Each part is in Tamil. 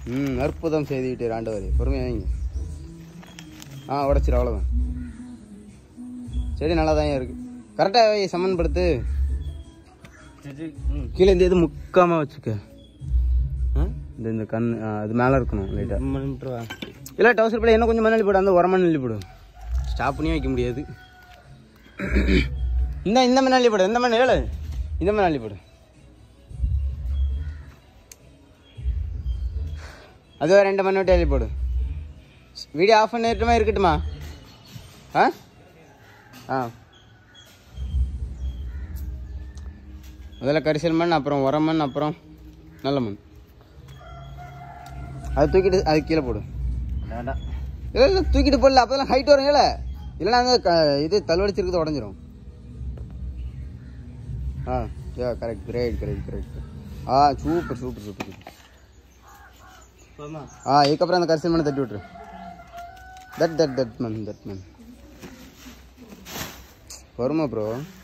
ம் அற்புதம் செய்துவிட்டு ஆண்டவர் பொறுமையாக வைங்க ஆ உடச்சிரு அவ்வளோதான் செடி நல்லா தான் இருக்கு கரெக்டாக வை சமன்படுத்து கீழே இந்த இது முக்காம வச்சுக்க ஆ? இந்த இந்த கண் ஆ, அது மேலே இருக்கணும் லைட்டாக இல்லை டவுசர் பிள்ளை என்ன கொஞ்சம் மண்ணள்ளி போடு அந்த உரமண் அள்ளி போடு ஸ்டாப் பண்ணி வைக்க முடியாது இந்த இந்த மண் அள்ளி போடு இந்த மண் ஏழு இந்த மண் அள்ளி போடு அதுவே ரெண்டு மணி விட்டு அள்ளி போடு வீடியோ ஆஃப் பண்ணிட்டுமா இருக்கட்டுமா ஆ ஆ முதல்ல கரிசல் மண் அப்புறம் உரமண் அப்புறம் நல்ல மண் அது தூக்கிட்டு அது கீழே போடு வேண்டாம் இல்லை இல்லை தூக்கிட்டு போடல அப்போ தான் ஹைட் வருங்கல்ல இல்லைன்னா அந்த க- இது தள்ளுவடிச்சிருக்கிறது உடஞ்சிரும் ஆ யா கரெக்ட் கிரேட் கிரேட் கிரேட் ஆ சூப்பர் சூப்பர் சூப்பர் போதுமா ஆ இதுக்கப்புறம் அந்த கரிசல் மண்ணை தட்டி விட்டுரு தட் தட் தட் மண் தட் மண் வருமா ப்ரோ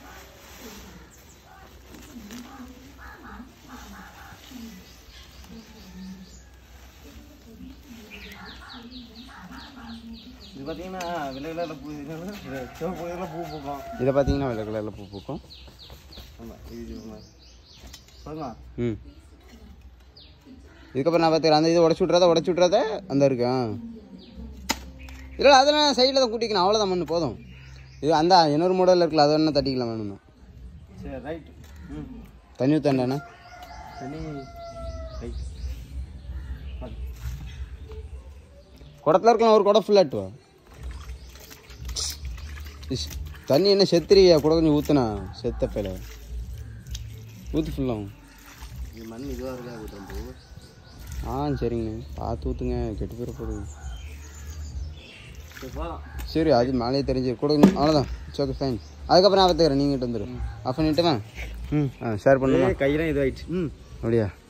இது பார்த்தீங்கன்னா வெள்ளை கலரில் பூ இது சிவப்பு கலரில் பூ பூக்கும் இதை பார்த்தீங்கன்னா வெள்ளை கலரில் பூ பூக்கும் ஆமாம் இது இது போதுமா ம் இதுக்கப்புறம் நான் பார்த்துக்கிறேன் அந்த இது உடச்சி விட்றாத உடச்சி விட்றாத அந்த இருக்கு ஆ இல்லை அதெல்லாம் சைடில் தான் கூட்டிக்கணும் அவ்வளோதான் மண்ணு போதும் இது அந்த இன்னொரு மாடலில் இருக்குல்ல அதை வேணா தட்டிக்கலாம் வேணும்னா சரி ரைட் ம் தண்ணி ஊத்தாண்டாண்ணா தண்ணி ரைட் குடத்துல இருக்கலாம் ஒரு குடம் ஃபுல்லாட்டு வா இஸ், தண்ணி என்ன செத்துறியா கூட கொஞ்சம் ஊற்றுனா செத்த பையில ஊற்று ஃபுல்லாகும் இது மண் இதுவாக இருக்கா கூட்டம் பூ ஆ சரிங்க பார்த்து ஊற்றுங்க கெட்டு போயிட போகுது சரி போகலாம் சரி அது மேலேயே தெரிஞ்சு கூட கொஞ்சம் அவ்வளோதான் இட்ஸ் ஓகே ஃபைன் அதுக்கப்புறம் நான் பார்த்துக்கிறேன் நீங்கள் வந்துடும் ஆஃப் பண்ணிட்டுமா ம் ஆ ஷேர் பண்ணுமா கையெல்லாம் இதுவாயிடுச்சு ம் அப்படியா